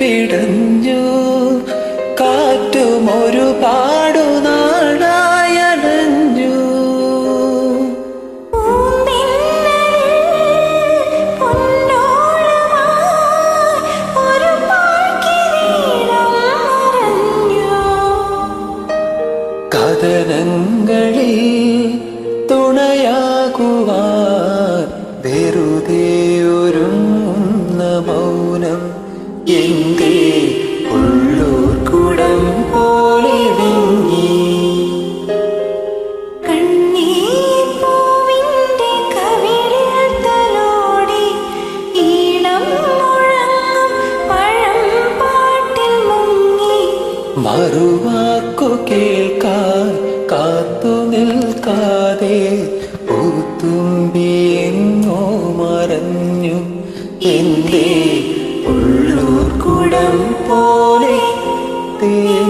പിടഞ്ഞു കാറ്റും ഒരുപാടു നാളായലഞ്ഞു കഥനങ്ങളിൽ തുണയാകുവാൻ വെറുതെ ഒരുങ്ങുന്ന മൗനം എന്തേ ഉള്ളൂർ കുടം പോലെ വിങ്ങി മറുവാക്കു കേൾക്കാൻ കാത്തു നിൽക്കാതെ പൂത്തുമ്പി എങ്ങോ മറഞ്ഞു എന്തേ ഉള്ളൂർ കുടം പോലെ തേ